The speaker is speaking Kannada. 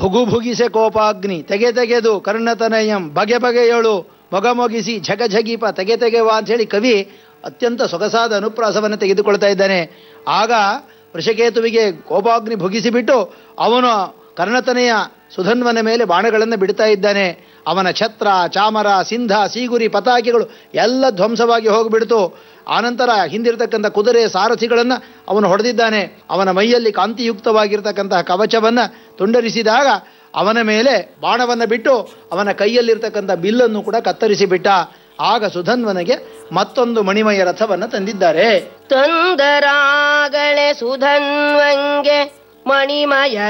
ಭುಗು ಭುಗಿಸೆ ಕೋಪಾಗ್ನಿ ತೆಗೆ ತೆಗೆದು ಕರ್ಣತನಯಂ ಬಗೆ ಬಗೆಯಳು ಮೊಗಮೊಗಿಸಿ ಝಗ ಝಗೀಪ ತೆಗೆ ತೆಗೆವಾ ಅಂತ ಹೇಳಿ ಕವಿ ಅತ್ಯಂತ ಸೊಗಸಾದ ಅನುಪ್ರಾಸವನ್ನು ತೆಗೆದುಕೊಳ್ತಾ ಇದ್ದಾನೆ ಆಗ ವೃಷಕೇತುವಿಗೆ ಕೋಪಾಗ್ನಿ ಭುಗಿಸಿಬಿಟ್ಟು ಅವನು ಕರ್ಣತನೆಯ ಸುಧನ್ವನ ಮೇಲೆ ಬಾಣಗಳನ್ನು ಬಿಡ್ತಾ ಇದ್ದಾನೆ ಅವನ ಛತ್ರ ಚಾಮರ ಸಿಂಧ ಸೀಗುರಿ ಪತಾಕಿಗಳು ಎಲ್ಲ ಧ್ವಂಸವಾಗಿ ಹೋಗಿಬಿಡ್ತು ಆನಂತರ ಹಿಂದಿರತಕ್ಕಂಥ ಕುದುರೆ ಸಾರಥಿಗಳನ್ನು ಅವನು ಹೊಡೆದಿದ್ದಾನೆ ಅವನ ಮೈಯಲ್ಲಿ ಕಾಂತಿಯುಕ್ತವಾಗಿರ್ತಕ್ಕಂತಹ ಕವಚವನ್ನು ತುಂಡರಿಸಿದಾಗ ಅವನ ಮೇಲೆ ಬಾಣವನ್ನು ಬಿಟ್ಟು ಅವನ ಕೈಯಲ್ಲಿರ್ತಕ್ಕಂಥ ಬಿಲ್ಲನ್ನು ಕೂಡ ಕತ್ತರಿಸಿ ಬಿಟ್ಟ ಆಗ ಸುಧನ್ವನಿಗೆ ಮತ್ತೊಂದು ಮಣಿಮಯ ರಥವನ್ನು ತಂದಿದ್ದಾರೆ ತೊಂದರಾಗಳೆ ಸುಧನ್ವಂಗೆ ಮಣಿಮಯ